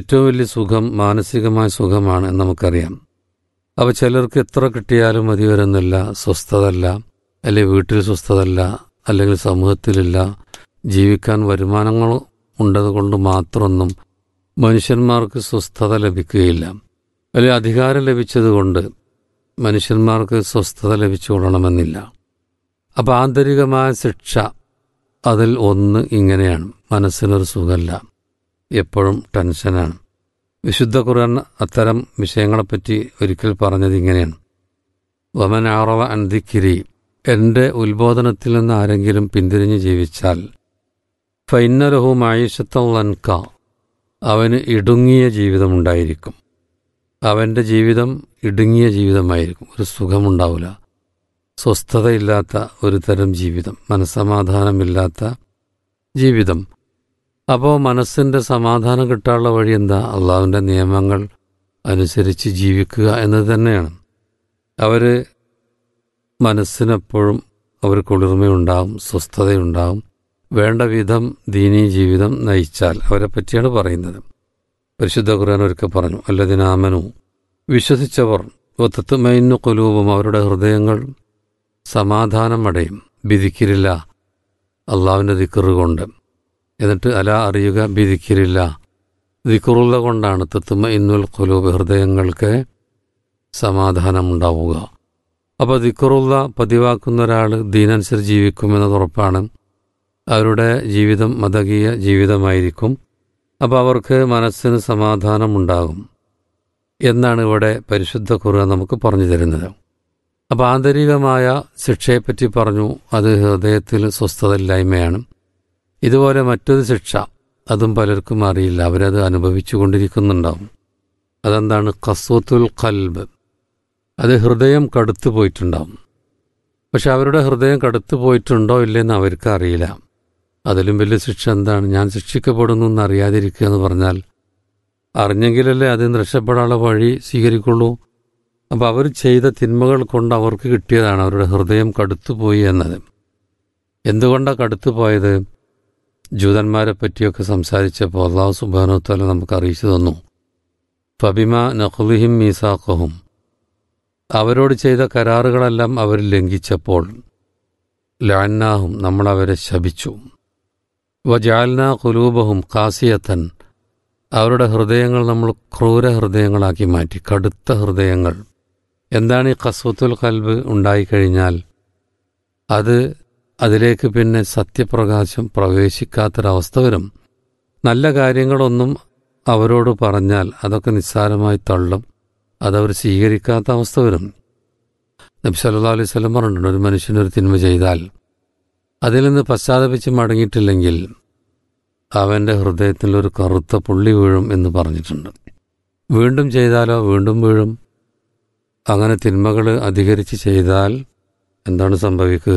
ഏറ്റവും വലിയ സുഖം മാനസികമായ സുഖമാണ് എന്ന് നമുക്കറിയാം അപ്പോൾ ചിലർക്ക് എത്ര കിട്ടിയാലും മതി വരുന്നില്ല സ്വസ്ഥതല്ല അല്ലെങ്കിൽ വീട്ടിൽ സ്വസ്ഥതല്ല അല്ലെങ്കിൽ സമൂഹത്തിലില്ല ജീവിക്കാൻ വരുമാനങ്ങൾ ഉണ്ടതുകൊണ്ട് മാത്രമൊന്നും മനുഷ്യന്മാർക്ക് സ്വസ്ഥത ലഭിക്കുകയില്ല അല്ലെങ്കിൽ അധികാരം ലഭിച്ചതുകൊണ്ട് മനുഷ്യന്മാർക്ക് സ്വസ്ഥത ലഭിച്ചു കൊള്ളണമെന്നില്ല അപ്പം ആന്തരികമായ ശിക്ഷ അതിൽ ഒന്ന് ഇങ്ങനെയാണ് മനസ്സിനൊരു സുഖമല്ല എപ്പോഴും ടെൻഷനാണ് വിശുദ്ധ ഖുർആൻ അത്തരം വിഷയങ്ങളെപ്പറ്റി ഒരിക്കൽ പറഞ്ഞത് ഇങ്ങനെയാണ് വമൻ ആറവ അന്തിക്കിരി എൻ്റെ ഉത്ബോധനത്തിൽ നിന്ന് ആരെങ്കിലും പിന്തിരിഞ്ഞ് ജീവിച്ചാൽ ഫൈന്നലഹു മായിഷത്തൻക അവന് ഇടുങ്ങിയ ജീവിതമുണ്ടായിരിക്കും അവൻ്റെ ജീവിതം ഇടുങ്ങിയ ജീവിതമായിരിക്കും ഒരു സുഖമുണ്ടാവില്ല സ്വസ്ഥതയില്ലാത്ത ഒരു തരം ജീവിതം മനസ്സമാധാനമില്ലാത്ത ജീവിതം അപ്പോൾ മനസ്സിൻ്റെ സമാധാനം കിട്ടാനുള്ള വഴി എന്താ അള്ളാഹുവിൻ്റെ നിയമങ്ങൾ അനുസരിച്ച് ജീവിക്കുക എന്നത് തന്നെയാണ് അവർ മനസ്സിനെപ്പോഴും അവർ കുളിർമയുണ്ടാവും സ്വസ്ഥതയുണ്ടാവും വേണ്ട വിധം ദീനീ ജീവിതം നയിച്ചാൽ അവരെ പറ്റിയാണ് പറയുന്നത് പരിശുദ്ധ ഖുർആൻ ഒരിക്കൽ പറഞ്ഞു അല്ലതിനാമനു വിശ്വസിച്ചവർ ഒത്തത്തുമൈന്നു കൊലൂപും അവരുടെ ഹൃദയങ്ങൾ സമാധാനമടയും വിധിക്കിരില്ല അള്ളാവിൻ്റെ ദിക്കറ് കൊണ്ട് എന്നിട്ട് അല അറിയുക വിധിക്കിരില്ല ദിക്കറുള്ള കൊണ്ടാണ് തത്തുമ ഇന്നുൽ കൊലൂബ് ഹൃദയങ്ങൾക്ക് സമാധാനമുണ്ടാവുക അപ്പോൾ ദിക്കറുള്ള പതിവാക്കുന്ന ഒരാൾ ദീനനുസരിച്ച് ജീവിക്കുമെന്നത് ഉറപ്പാണ് അവരുടെ ജീവിതം മതകീയ ജീവിതമായിരിക്കും അപ്പോൾ അവർക്ക് മനസ്സിന് സമാധാനമുണ്ടാകും എന്നാണ് ഇവിടെ പരിശുദ്ധ ഖുർആൻ നമുക്ക് പറഞ്ഞു തരുന്നത് അപ്പോൾ ആന്തരികമായ ശിക്ഷയെപ്പറ്റി പറഞ്ഞു അത് ഹൃദയത്തിൽ സ്വസ്ഥതയില്ലായ്മയാണ് ഇതുപോലെ മറ്റൊരു ശിക്ഷ അതും പലർക്കും അറിയില്ല അവരത് അനുഭവിച്ചു കൊണ്ടിരിക്കുന്നുണ്ടാവും അതെന്താണ് കസൂത്തുൽ കൽബ് അത് ഹൃദയം കടുത്തു പോയിട്ടുണ്ടാവും പക്ഷെ അവരുടെ ഹൃദയം കടുത്തു പോയിട്ടുണ്ടോ ഇല്ലെന്ന് അവർക്ക് അറിയില്ല അതിലും വലിയ ശിക്ഷ എന്താണ് ഞാൻ ശിക്ഷിക്കപ്പെടുന്നു എന്ന് അറിയാതിരിക്കുക എന്ന് പറഞ്ഞാൽ അറിഞ്ഞെങ്കിലല്ലേ അതിൽ നിന്ന് രക്ഷപ്പെടാനുള്ള വഴി സ്വീകരിക്കുള്ളൂ അപ്പോൾ അവർ ചെയ്ത തിന്മകൾ കൊണ്ട് അവർക്ക് കിട്ടിയതാണ് അവരുടെ ഹൃദയം കടുത്തുപോയി എന്നത് എന്തുകൊണ്ടാണ് കടുത്തുപോയത് ജൂതന്മാരെ പറ്റിയൊക്കെ സംസാരിച്ചപ്പോൾ അള്ളാഹു സുബാനോത്തല നമുക്ക് അറിയിച്ചു തന്നു ഫബിമ നഖുലിഹിം മീസാഖും അവരോട് ചെയ്ത കരാറുകളെല്ലാം അവർ ലംഘിച്ചപ്പോൾ ലാന്നാഹും നമ്മൾ അവരെ ശപിച്ചു വജാൽന കുലൂബഹും കാസിയത്തൻ അവരുടെ ഹൃദയങ്ങൾ നമ്മൾ ക്രൂര ഹൃദയങ്ങളാക്കി മാറ്റി കടുത്ത ഹൃദയങ്ങൾ എന്താണ് ഈ കസ്വത്തുൽ കൽബ് ഉണ്ടായിക്കഴിഞ്ഞാൽ അത് അതിലേക്ക് പിന്നെ സത്യപ്രകാശം പ്രവേശിക്കാത്തൊരവസ്ഥ വരും നല്ല കാര്യങ്ങളൊന്നും അവരോട് പറഞ്ഞാൽ അതൊക്കെ നിസ്സാരമായി തള്ളും അതവർ സ്വീകരിക്കാത്ത അവസ്ഥ വരും നബി സല്ലാ അലൈഹി സ്വലം പറഞ്ഞിട്ടുണ്ട് ഒരു മനുഷ്യനൊരു തിന്മ ചെയ്താൽ അതിൽ നിന്ന് പശ്ചാത്തപിച്ച് മടങ്ങിയിട്ടില്ലെങ്കിൽ അവൻ്റെ ഹൃദയത്തിൽ ഒരു കറുത്ത പുള്ളി വീഴും എന്ന് പറഞ്ഞിട്ടുണ്ട് വീണ്ടും ചെയ്താലോ വീണ്ടും വീഴും അങ്ങനെ തിന്മകൾ അധികരിച്ച് ചെയ്താൽ എന്താണ് സംഭവിക്കുക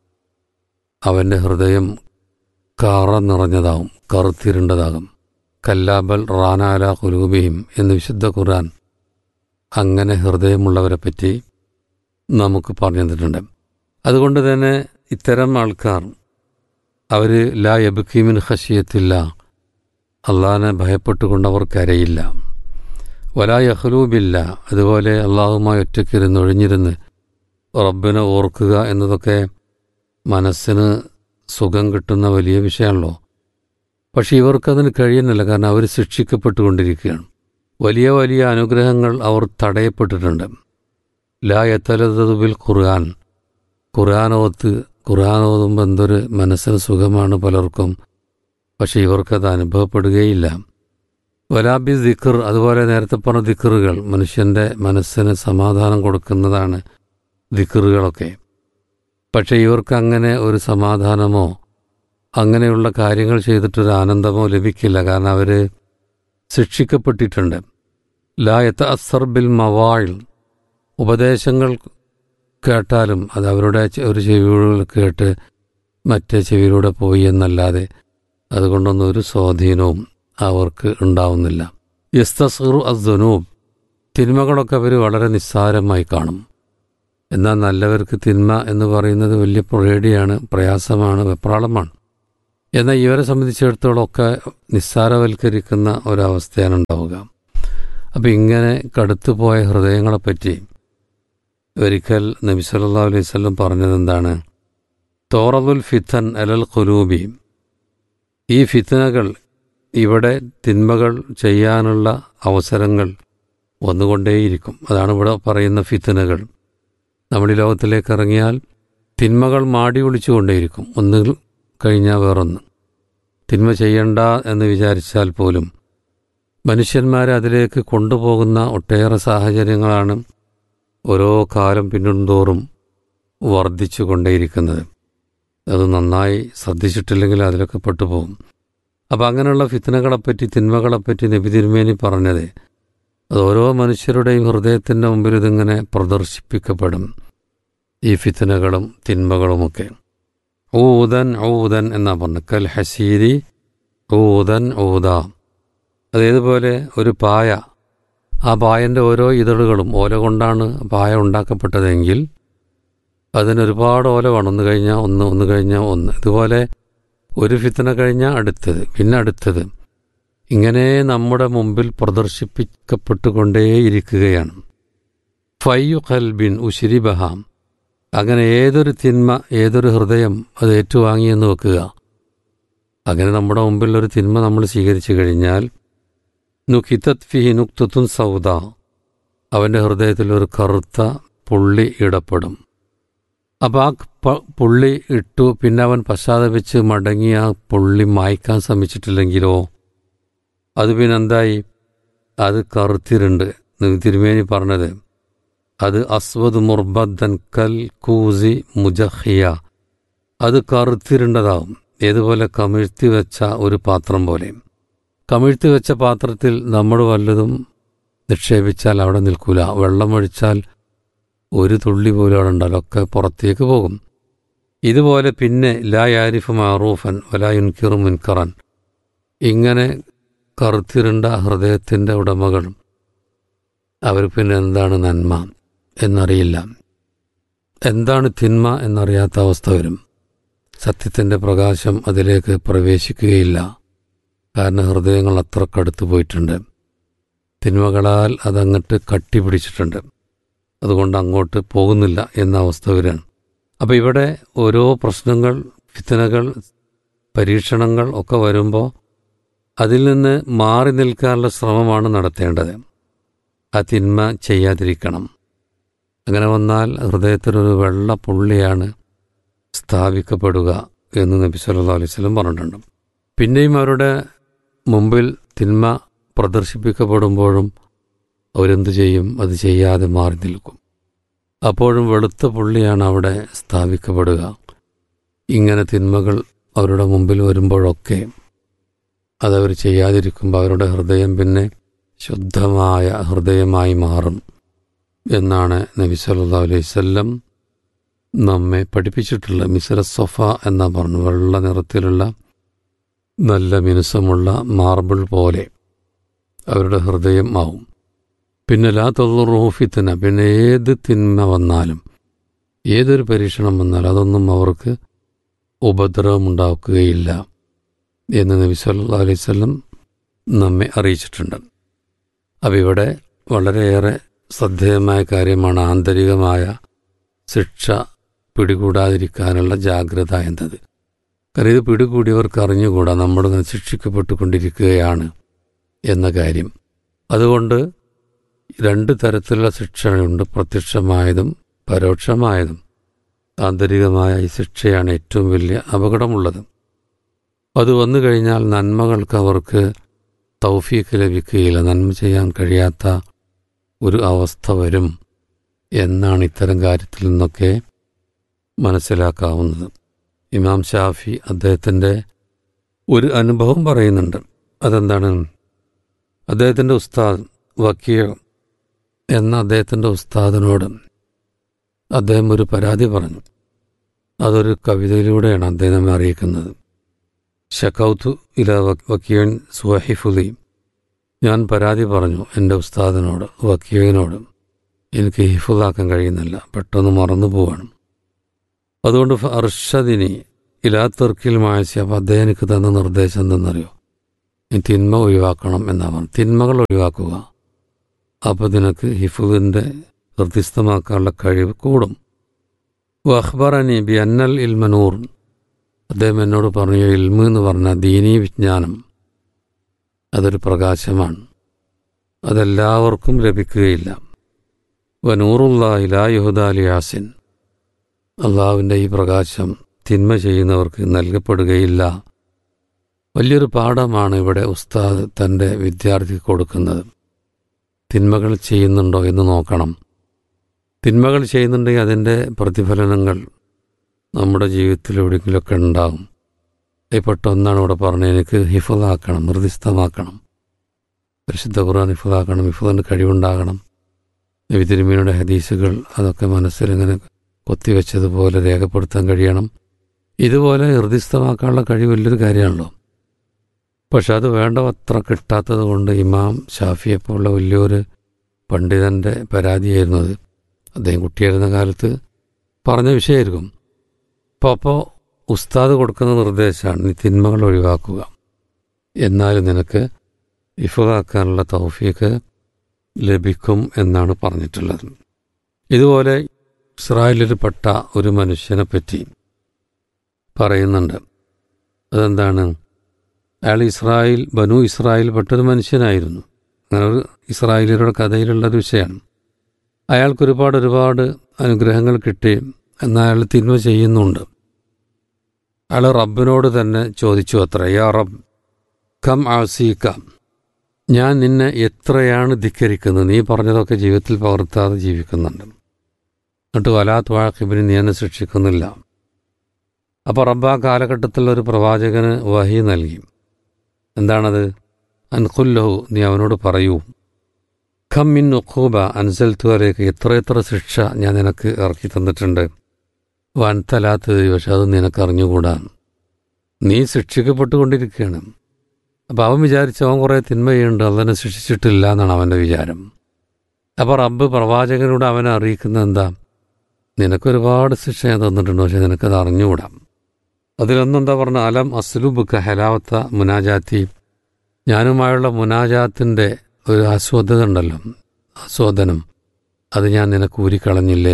അവൻ്റെ ഹൃദയം കാറ നിറഞ്ഞതാവും കറുത്തിരുണ്ടതാകും കല്ലാബൽ റാനാല കുലൂബിയും എന്ന് വിശുദ്ധ ഖുർആൻ അങ്ങനെ ഹൃദയമുള്ളവരെ പറ്റി നമുക്ക് പറഞ്ഞു തന്നിട്ടുണ്ട് അതുകൊണ്ട് തന്നെ ഇത്തരം ആൾക്കാർ അവർ ലാ യബുക്കീമിൻ ഹഷിയത്തില്ല അള്ളാഹിനെ ഭയപ്പെട്ടുകൊണ്ട് അവർ കരയില്ല വലാ യഹ്ലൂബില്ല അതുപോലെ അള്ളാഹുമായി ഒറ്റയ്ക്കിരുന്ന് ഒഴിഞ്ഞിരുന്ന് റബ്ബിനെ ഓർക്കുക എന്നതൊക്കെ മനസ്സിന് സുഖം കിട്ടുന്ന വലിയ വിഷയമാണല്ലോ പക്ഷെ ഇവർക്കതിന് കഴിയുന്നില്ല കാരണം അവർ ശിക്ഷിക്കപ്പെട്ടുകൊണ്ടിരിക്കുകയാണ് വലിയ വലിയ അനുഗ്രഹങ്ങൾ അവർ തടയപ്പെട്ടിട്ടുണ്ട് ലാ യത്തലതുബിൽ ഖുർആൻ ഖുർആാനോത്ത് ഖുർആാനോതുമ്പോൾ എന്തൊരു മനസ്സിന് സുഖമാണ് പലർക്കും പക്ഷെ ഇവർക്കത് അനുഭവപ്പെടുകയില്ല വലാബി ദിക്കർ അതുപോലെ നേരത്തെ പറഞ്ഞ ദിക്കറുകൾ മനുഷ്യൻ്റെ മനസ്സിന് സമാധാനം കൊടുക്കുന്നതാണ് ദിക്കറുകളൊക്കെ പക്ഷെ ഇവർക്ക് അങ്ങനെ ഒരു സമാധാനമോ അങ്ങനെയുള്ള കാര്യങ്ങൾ ചെയ്തിട്ടൊരു ആനന്ദമോ ലഭിക്കില്ല കാരണം അവർ ശിക്ഷിക്കപ്പെട്ടിട്ടുണ്ട് ലായത്ത് അസർ ബിൽ മവാൾ ഉപദേശങ്ങൾ കേട്ടാലും അത് അവരുടെ ഒരു ചെവിയിലൂടെ കേട്ട് മറ്റേ ചെവിയിലൂടെ പോയി എന്നല്ലാതെ അതുകൊണ്ടൊന്നും ഒരു സ്വാധീനവും അവർക്ക് ഉണ്ടാവുന്നില്ല യസ്തസ്റു അസ്ദനൂബ് തിന്മകളൊക്കെ അവർ വളരെ നിസ്സാരമായി കാണും എന്നാൽ നല്ലവർക്ക് തിന്മ എന്ന് പറയുന്നത് വലിയ പേടിയാണ് പ്രയാസമാണ് വെപ്രാളമാണ് എന്നാൽ ഇവരെ സംബന്ധിച്ചിടത്തോളം ഒക്കെ നിസ്സാരവൽക്കരിക്കുന്ന ഒരവസ്ഥയാണ് ഉണ്ടാവുക അപ്പം ഇങ്ങനെ കടുത്തുപോയ ഹൃദയങ്ങളെപ്പറ്റി ഒരിക്കൽ നബി സല്ലാ അലൈഹി സ്വല്ലം പറഞ്ഞത് എന്താണ് തോറതുൽ ഫിത്തൻ അലൽ ഖുലൂബി ഈ ഫിത്തനകൾ ഇവിടെ തിന്മകൾ ചെയ്യാനുള്ള അവസരങ്ങൾ വന്നുകൊണ്ടേയിരിക്കും അതാണ് ഇവിടെ പറയുന്ന ഫിത്തനകൾ നമ്മുടെ ഈ ലോകത്തിലേക്ക് ഇറങ്ങിയാൽ തിന്മകൾ മാടി ഒളിച്ചുകൊണ്ടേയിരിക്കും ഒന്ന് കഴിഞ്ഞാൽ വേറൊന്ന് തിന്മ ചെയ്യണ്ട എന്ന് വിചാരിച്ചാൽ പോലും മനുഷ്യന്മാരെ അതിലേക്ക് കൊണ്ടുപോകുന്ന ഒട്ടേറെ സാഹചര്യങ്ങളാണ് ഓരോ കാലം പിന്നിടുന്തോറും വർദ്ധിച്ചു കൊണ്ടേയിരിക്കുന്നത് അത് നന്നായി ശ്രദ്ധിച്ചിട്ടില്ലെങ്കിൽ അതിലൊക്കെ പെട്ടുപോകും അപ്പം അങ്ങനെയുള്ള ഫിത്തനകളെപ്പറ്റി തിന്മകളെപ്പറ്റി നബി തിരുമേനി പറഞ്ഞത് അത് ഓരോ മനുഷ്യരുടെയും ഹൃദയത്തിൻ്റെ മുമ്പിൽ ഇതിങ്ങനെ പ്രദർശിപ്പിക്കപ്പെടും ഈ ഫിത്തനകളും തിന്മകളുമൊക്കെ ഊതൻ ഊതൻ എന്നാ പറഞ്ഞു കൽ ഹസീരി ഊതൻ ഊത അതേതുപോലെ ഒരു പായ ആ പായൻ്റെ ഓരോ ഇതളുകളും ഓല കൊണ്ടാണ് പായ ഉണ്ടാക്കപ്പെട്ടതെങ്കിൽ അതിന് ഒരുപാട് ഓല വേണം ഒന്ന് കഴിഞ്ഞാൽ ഒന്ന് ഒന്ന് കഴിഞ്ഞാൽ ഒന്ന് ഇതുപോലെ ഒരു ഫിത്തന കഴിഞ്ഞാൽ അടുത്തത് പിന്നെ അടുത്തത് ഇങ്ങനെ നമ്മുടെ മുമ്പിൽ പ്രദർശിപ്പിക്കപ്പെട്ടുകൊണ്ടേയിരിക്കുകയാണ് ഫയ്യു ഖൽബിൻ ഉശിരി ബഹാം അങ്ങനെ ഏതൊരു തിന്മ ഏതൊരു ഹൃദയം അത് ഏറ്റുവാങ്ങിയെന്ന് വെക്കുക അങ്ങനെ നമ്മുടെ മുമ്പിൽ ഒരു തിന്മ നമ്മൾ സ്വീകരിച്ചു കഴിഞ്ഞാൽ നുഖിത്തത് ഫിഹി നുക്തത്തുൻ സൗദ അവൻ്റെ ഹൃദയത്തിൽ ഒരു കറുത്ത പുള്ളി ഇടപെടും അപ്പോൾ ആ പ- പുള്ളി ഇട്ടു പിന്നെ അവൻ പശ്ചാത്തപിച്ച് മടങ്ങി ആ പുള്ളി മായ്ക്കാൻ ശ്രമിച്ചിട്ടില്ലെങ്കിലോ അത് പിന്നെ എന്തായി അത് കറുത്തിരുണ്ട് തിരുമേനി പറഞ്ഞത് അത് അസ്വദ് മുർബദ്ദൻ കൽ കൂസി മുജഹിയ അത് കറുത്തിരുണ്ടതാവും ഏതുപോലെ കമിഴ്ത്തി വെച്ച ഒരു പാത്രം പോലെ കമിഴ്ത്തി വെച്ച പാത്രത്തിൽ നമ്മൾ വല്ലതും നിക്ഷേപിച്ചാൽ അവിടെ നിൽക്കൂല വെള്ളമൊഴിച്ചാൽ ഒരു തുള്ളി പോലും അവിടെ ഉണ്ടാവില്ല ഒക്കെ പുറത്തേക്ക് പോകും ഇതുപോലെ പിന്നെ ലാ യാരിഫ് മാറൂഫൻ വലാ യുൻകിറു മുൻകറൻ ഇങ്ങനെ കറുത്തിരുണ്ട ഹൃദയത്തിൻ്റെ ഉടമകൾ അവർ പിന്നെ എന്താണ് നന്മ എന്നറിയില്ല എന്താണ് തിന്മ എന്നറിയാത്ത അവസ്ഥ വരും സത്യത്തിൻ്റെ പ്രകാശം അതിലേക്ക് പ്രവേശിക്കുകയില്ല കാരണം ഹൃദയങ്ങൾ അത്ര കടുത്തു പോയിട്ടുണ്ട് തിന്മകളാൽ അതങ്ങട്ട് കട്ടിപിടിച്ചിട്ടുണ്ട് അതുകൊണ്ട് അങ്ങോട്ട് പോകുന്നില്ല എന്ന അവസ്ഥ വരികയാണ് അപ്പോൾ ഇവിടെ ഓരോ പ്രശ്നങ്ങൾ ഫിത്തനകൾ പരീക്ഷണങ്ങൾ ഒക്കെ വരുമ്പോൾ അതിൽ നിന്ന് മാറി നിൽക്കാനുള്ള ശ്രമമാണ് നടത്തേണ്ടത് ആ തിന്മ ചെയ്യാതിരിക്കണം അങ്ങനെ വന്നാൽ ഹൃദയത്തിലൊരു വെള്ള പുള്ളിയാണ് സ്ഥാപിക്കപ്പെടുക എന്ന് നബി സല്ലല്ലാഹു അലൈഹി വസല്ലം പറഞ്ഞിട്ടുണ്ട് പിന്നെയും അവരുടെ മുമ്പിൽ തിന്മ പ്രദർശിപ്പിക്കപ്പെടുമ്പോഴും അവരെന്തു ചെയ്യും അത് ചെയ്യാതെ മാറി നിൽക്കും അപ്പോഴും വെളുത്ത പുള്ളിയാണ് അവിടെ സ്ഥാപിക്കപ്പെടുക ഇങ്ങനെ തിന്മകൾ അവരുടെ മുമ്പിൽ വരുമ്പോഴൊക്കെ അതവർ ചെയ്യാതിരിക്കുമ്പോൾ അവരുടെ ഹൃദയം പിന്നെ ശുദ്ധമായ ഹൃദയമായി മാറും എന്നാണ് നബി സല്ലല്ലാഹു അലൈഹി വസല്ലം നമ്മെ പഠിപ്പിച്ചിട്ടുള്ളത് മിസ്ര സൊഫ എന്നാ പറഞ്ഞു വെള്ള നിറത്തിലുള്ള നല്ല മിനുസമുള്ള മാർബിൾ പോലെ അവരുടെ ഹൃദയം ആവും പിന്നെ ലാ തൊള്ളൂഫിത്തന പിന്നെ ഏത് തിന്മ വന്നാലും ഏതൊരു പരീക്ഷണം വന്നാലും അതൊന്നും അവർക്ക് ഉപദ്രവമുണ്ടാക്കുകയില്ല എന്ന് നബി സല്ലല്ലാഹു അലൈഹി വസല്ലം നമ്മെ അറിയിച്ചിട്ടുണ്ട് അപ്പം ഇവിടെ വളരെയേറെ ശ്രദ്ധേയമായ കാര്യമാണ് ആന്തരികമായ ശിക്ഷ പിടികൂടാതിരിക്കാനുള്ള ജാഗ്രത എന്നത് കാരണം ഇത് പിടികൂടിയവർക്ക് അറിഞ്ഞുകൂടാ നമ്മളിങ്ങനെ ശിക്ഷിക്കപ്പെട്ടുകൊണ്ടിരിക്കുകയാണ് എന്ന കാര്യം അതുകൊണ്ട് രണ്ട് തരത്തിലുള്ള ശിക്ഷയുണ്ട് പ്രത്യക്ഷമായതും പരോക്ഷമായതും ആന്തരികമായ ഈ ശിക്ഷയാണ് ഏറ്റവും വലിയ അപകടമുള്ളത് അത് വന്നു കഴിഞ്ഞാൽ നന്മകൾക്ക് അവർക്ക് തൗഫീക്ക് ലഭിക്കുകയില്ല നന്മ ചെയ്യാൻ കഴിയാത്ത ഒരു അവസ്ഥ വരും എന്നാണ് ഇത്തരം കാര്യത്തിൽ നിന്നൊക്കെ മനസ്സിലാക്കാവുന്നത് ഇമാം ഷാഫി അദ്ദേഹത്തിൻ്റെ ഒരു അനുഭവം പറയുന്നുണ്ട് അതെന്താണ് അദ്ദേഹത്തിൻ്റെ ഉസ്താദ് വക്കീൽ എന്ന അദ്ദേഹത്തിൻ്റെ ഉസ്താദിനോട് അദ്ദേഹം ഒരു പരാതി പറഞ്ഞു അതൊരു കവിതയിലൂടെയാണ് അദ്ദേഹം നമ്മെ അറിയിക്കുന്നത് ഷക്കൗത്തു ഇല വക്കീൻ സുഹൈഫുലി ഞാൻ പരാതി പറഞ്ഞു എൻ്റെ ഉസ്താദിനോട് വക്കീലിനോട് എനിക്ക് ഹിഫുദാക്കാൻ കഴിയുന്നില്ല പെട്ടെന്ന് മറന്നു പോവാണ് അതുകൊണ്ട് അർഷദിനി ഇലാത്തർക്കിൽ മായസി അപ്പോൾ അദ്ദേഹം എനിക്ക് തന്ന നിർദ്ദേശം എന്തെന്നറിയോ നീ തിന്മ ഒഴിവാക്കണം എന്നാ പറഞ്ഞു തിന്മകൾ ഒഴിവാക്കുക അപ്പോൾ നിനക്ക് ഹിഫുവിൻ്റെ ഹൃദയസ്ഥമാക്കാനുള്ള കഴിവ് കൂടും വഹ്ബറനി ബി അന്നൽ ഇൽമനൂർ അദ്ദേഹം എന്നോട് പറഞ്ഞു ഇൽമു എന്ന് പറഞ്ഞ ദീനീ വിജ്ഞാനം അതൊരു പ്രകാശമാണ് അതെല്ലാവർക്കും ലഭിക്കുകയില്ല വനൂറുല്ലാഹില യഹുദാലി യാസിൻ അള്ളാഹുവിൻ്റെ ഈ പ്രകാശം തിന്മ ചെയ്യുന്നവർക്ക് നൽകപ്പെടുകയില്ല വലിയൊരു പാഠമാണ് ഇവിടെ ഉസ്താദ് തൻ്റെ വിദ്യാർത്ഥിക്ക് കൊടുക്കുന്നത് തിന്മകൾ ചെയ്യുന്നുണ്ടോ എന്ന് നോക്കണം തിന്മകൾ ചെയ്യുന്നുണ്ടെങ്കിൽ അതിൻ്റെ പ്രതിഫലനങ്ങൾ നമ്മുടെ ജീവിതത്തിൽ എവിടെയെങ്കിലുമൊക്കെ ഉണ്ടാകും അതിൽപ്പെട്ട ഒന്നാണ് ഇവിടെ പറഞ്ഞത് എനിക്ക് ഹിഫലാക്കണം ഹൃദിസ്ഥമാക്കണം പരിശുദ്ധ ഖുർആൻ ഹിഫലാക്കണം ഹിഫലിന് കഴിവുണ്ടാകണം നബി തിരുമീനുടെ ഹദീസുകൾ അതൊക്കെ മനസ്സിലിങ്ങനെ കൊത്തിവെച്ചതുപോലെ രേഖപ്പെടുത്താൻ കഴിയണം ഇതുപോലെ ഹൃദിസ്ഥമാക്കാനുള്ള കഴിവ് വലിയൊരു കാര്യമാണല്ലോ പക്ഷെ അത് വേണ്ടത്ര കിട്ടാത്തത് കൊണ്ട് ഇമാം ഷാഫിയെപ്പോലുള്ള വലിയൊരു പണ്ഡിതൻ്റെ പരാതിയായിരുന്നു അത് അദ്ദേഹം കുട്ടിയായിരുന്ന കാലത്ത് പറഞ്ഞ വിഷയമായിരിക്കും അപ്പോൾ അപ്പോൾ ഉസ്താദ് കൊടുക്കുന്ന നിർദ്ദേശമാണ് നീ തിന്മകൾ ഒഴിവാക്കുക എന്നാൽ നിനക്ക് ഇഫതാക്കാനുള്ള തൗഫീക്ക് ലഭിക്കും എന്നാണ് പറഞ്ഞിട്ടുള്ളത് ഇതുപോലെ ഇസ്രായേലിൽപ്പെട്ട ഒരു മനുഷ്യനെ പറ്റി പറയുന്നുണ്ട് അതെന്താണ് അയാൾ ഇസ്രായേൽ ബനു ഇസ്രായേൽ പെട്ടൊരു മനുഷ്യനായിരുന്നു അങ്ങനെ ഒരു ഇസ്രായേലിയരുടെ കഥയിലുള്ള ഒരു വിഷയമാണ് അയാൾക്ക് ഒരുപാട് ഒരുപാട് അനുഗ്രഹങ്ങൾ കിട്ടി എന്നാൽ അയാൾ തിന്മ ചെയ്യുന്നുണ്ട് അയാൾ റബ്ബിനോട് തന്നെ ചോദിച്ചു അത്ര യാ റബ്ബ് കം ആസീക്ക ഞാൻ നിന്നെ എത്രയാണ് ധിക്കരിക്കുന്നത് നീ പറഞ്ഞതൊക്കെ ജീവിതത്തിൽ പകർത്താതെ ജീവിക്കുന്നുണ്ട് എന്നിട്ട് വലാത്ത് വാക്കിബിന് നീ എന്നെ ശിക്ഷിക്കുന്നില്ല അപ്പോൾ റബ്ബ് ആ കാലഘട്ടത്തിൽ ഒരു പ്രവാചകന് വഹി നൽകി എന്താണത് അൻഖുല്ലഹു നീ അവനോട് പറയൂ ഖം മിൻ ഉഖൂബ അൻസൽത്തുവരേക്ക് എത്ര എത്ര ശിക്ഷ ഞാൻ നിനക്ക് ഇറക്കി തന്നിട്ടുണ്ട് വൻതലാത്തത് പക്ഷെ അത് നിനക്ക് അറിഞ്ഞുകൂടാ നീ ശിക്ഷിക്കപ്പെട്ടുകൊണ്ടിരിക്കുകയാണ് അപ്പം അവൻ വിചാരിച്ചു അവൻ കുറേ തിന്മ ചെയ്യുന്നുണ്ട് അതിനെ ശിക്ഷിച്ചിട്ടില്ല എന്നാണ് അവൻ്റെ വിചാരം അപ്പോൾ റബ്ബ് പ്രവാചകനോട് അവനെ അറിയിക്കുന്നത് എന്താ നിനക്കൊരുപാട് ശിക്ഷ ഞാൻ തന്നിട്ടുണ്ട് പക്ഷെ നിനക്കത് അറിഞ്ഞുകൂടാ അതിലൊന്നെന്താ പറഞ്ഞ അലം അസ്ലുബുക്ക് ഹലാവത്ത മുനാജാത്തി ഞാനുമായുള്ള മുനാജാത്തിൻ്റെ ഒരു ആസ്വാദ്യത ഉണ്ടല്ലോ ആസ്വാദനം അത് ഞാൻ നിനക്ക് ഊരിക്കളഞ്ഞില്ലേ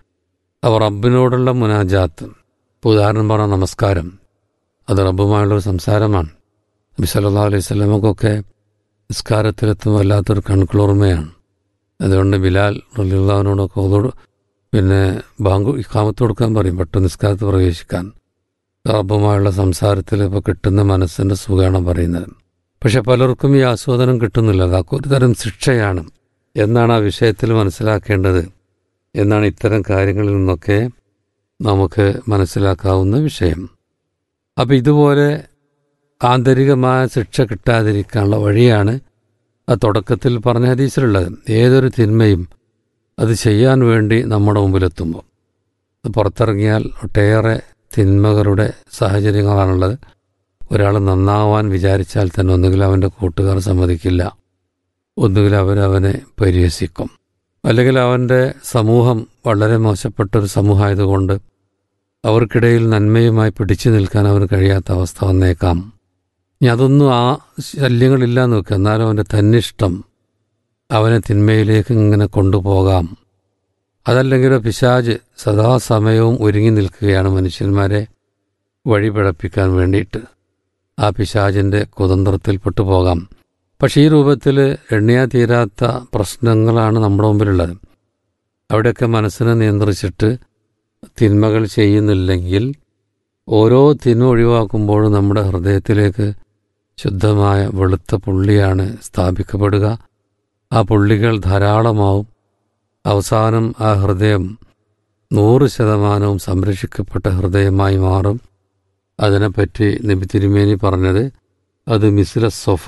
അവ റബ്ബിനോടുള്ള മുനാജാത്ത് ഇപ്പോൾ ഉദാഹരണം പറഞ്ഞ നമസ്കാരം അത് റബ്ബുമായുള്ളൊരു സംസാരമാണ് നബി സല്ലാ അലൈഹി സ്വലമക്കൊക്കെ നിസ്കാരത്തിലെത്തും വല്ലാത്തൊരു കൺകുളിർമയാണ് അതുകൊണ്ട് ബിലാൽ റലിള്ളാവിനോടൊക്കെ അതോട് പിന്നെ ബാങ്ക് ഇക്കാമത്ത് കൊടുക്കാൻ പറയും പെട്ടെന്ന് നിസ്കാരത്ത് പ്രവേശിക്കാൻ റബ്ബുമായുള്ള സംസാരത്തിൽ ഇപ്പോൾ കിട്ടുന്ന മനസ്സിൻ്റെ സുഖമാണ് പറയുന്നത് പക്ഷെ പലർക്കും ഈ ആസ്വാദനം കിട്ടുന്നില്ല അതൊക്കെ ഒരു തരം ശിക്ഷയാണ് എന്നാണ് ആ വിഷയത്തിൽ മനസ്സിലാക്കേണ്ടത് എന്നാണ് ഇത്തരം കാര്യങ്ങളിൽ നിന്നൊക്കെ നമുക്ക് മനസ്സിലാക്കാവുന്ന വിഷയം അപ്പം ഇതുപോലെ ആന്തരികമായ ശിക്ഷ കിട്ടാതിരിക്കാനുള്ള വഴിയാണ് ആ തുടക്കത്തിൽ പറഞ്ഞ ഹദീസിലുള്ളത് ഏതൊരു തിന്മയും അത് ചെയ്യാൻ വേണ്ടി നമ്മുടെ മുമ്പിലെത്തുമ്പോൾ അത് പുറത്തിറങ്ങിയാൽ ഒട്ടേറെ തിന്മകളുടെ സാഹചര്യങ്ങളാണുള്ളത് ഒരാൾ നന്നാവാൻ വിചാരിച്ചാൽ തന്നെ ഒന്നുകിൽ അവൻ്റെ കൂട്ടുകാർ സമ്മതിക്കില്ല ഒന്നുകിൽ അവരവനെ പരിഹസിക്കും അല്ലെങ്കിൽ അവൻ്റെ സമൂഹം വളരെ മോശപ്പെട്ടൊരു സമൂഹമായതുകൊണ്ട് അവർക്കിടയിൽ നന്മയുമായി പിടിച്ചു നിൽക്കാൻ അവന് കഴിയാത്ത അവസ്ഥ വന്നേക്കാം ഇനി അതൊന്നും ആ ശല്യങ്ങളില്ല എന്ന് വെക്കുക എന്നാലും അവൻ്റെ തന്നിഷ്ടം അവനെ തിന്മയിലേക്ക് ഇങ്ങനെ കൊണ്ടുപോകാം അതല്ലെങ്കിൽ പിശാജ് സദാസമയവും ഒരുങ്ങി നിൽക്കുകയാണ് മനുഷ്യന്മാരെ വഴിപിഴപ്പിക്കാൻ വേണ്ടിയിട്ട് ആ പിശാജിൻ്റെ കുതന്ത്രത്തിൽപ്പെട്ടു പോകാം പക്ഷേ ഈ രൂപത്തിൽ എണ്ണിയാ തീരാത്ത പ്രശ്നങ്ങളാണ് നമ്മുടെ മുമ്പിലുള്ളത് അവിടെയൊക്കെ മനസ്സിനെ നിയന്ത്രിച്ചിട്ട് തിന്മകൾ ചെയ്യുന്നില്ലെങ്കിൽ ഓരോ തിന്മ ഒഴിവാക്കുമ്പോഴും നമ്മുടെ ഹൃദയത്തിലേക്ക് ശുദ്ധമായ വെളുത്ത പുള്ളിയാണ് സ്ഥാപിക്കപ്പെടുക ആ പുള്ളികൾ ധാരാളമാവും അവസാനം ആ ഹൃദയം നൂറ് ശതമാനവും സംരക്ഷിക്കപ്പെട്ട ഹൃദയമായി മാറും അതിനെപ്പറ്റി നബി തിരുമേനി പറഞ്ഞത് അത് മിസില സൊഫ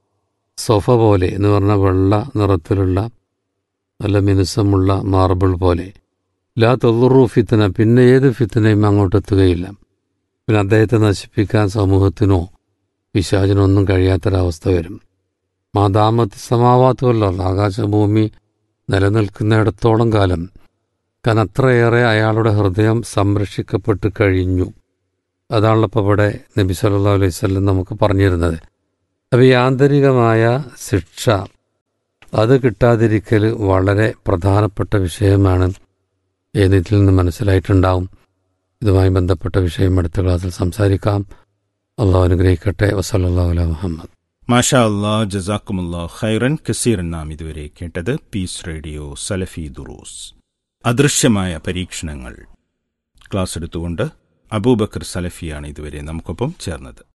സൊഫ പോലെ എന്ന് പറഞ്ഞ വെള്ള നിറത്തിലുള്ള നല്ല മിനുസമുള്ള മാർബിൾ പോലെ ലാ തൊറുറു ഫിത്തന പിന്നെ ഏത് ഫിത്തനയും അങ്ങോട്ട് എത്തുകയില്ല പിന്നെ അദ്ദേഹത്തെ നശിപ്പിക്കാൻ സമൂഹത്തിനോ പിശാചിനോ ഒന്നും കഴിയാത്തൊരവസ്ഥ വരും മാതാമത്തി സമാവാത്തുമല്ലോ ആകാശഭൂമി നിലനിൽക്കുന്നിടത്തോളം കാലം കാരണം അത്രയേറെ അയാളുടെ ഹൃദയം സംരക്ഷിക്കപ്പെട്ട് കഴിഞ്ഞു അതാണല്ലോ ഇപ്പോൾ ഇവിടെ നബി സല്ലാ അലൈഹി സ്വല്ലം നമുക്ക് പറഞ്ഞിരുന്നത് അപ്പോൾ ഈ ആന്തരികമായ ശിക്ഷ അത് കിട്ടാതിരിക്കൽ വളരെ പ്രധാനപ്പെട്ട വിഷയമാണ് ഏതിൽ നിന്ന് മനസ്സിലായിട്ടുണ്ടാവും ഇതുമായി ബന്ധപ്പെട്ട വിഷയം അടുത്ത ക്ലാസ്സിൽ സംസാരിക്കാം അള്ളാഹു അനുഗ്രഹിക്കട്ടെ വസല്ലാ അല മുഹമ്മദ് മാഷാ അല്ലാ ജസാക്കുമുല്ലാ ഖൈറൻ കസീറൻ നാം ഇതുവരെ കേട്ടത് പീസ് റേഡിയോ സലഫി ദുറൂസ് അദൃശ്യമായ പരീക്ഷണങ്ങൾ ക്ലാസ് എടുത്തുകൊണ്ട് അബൂബക്കർ സലഫിയാണ് ഇതുവരെ നമുക്കൊപ്പം ചേർന്നത്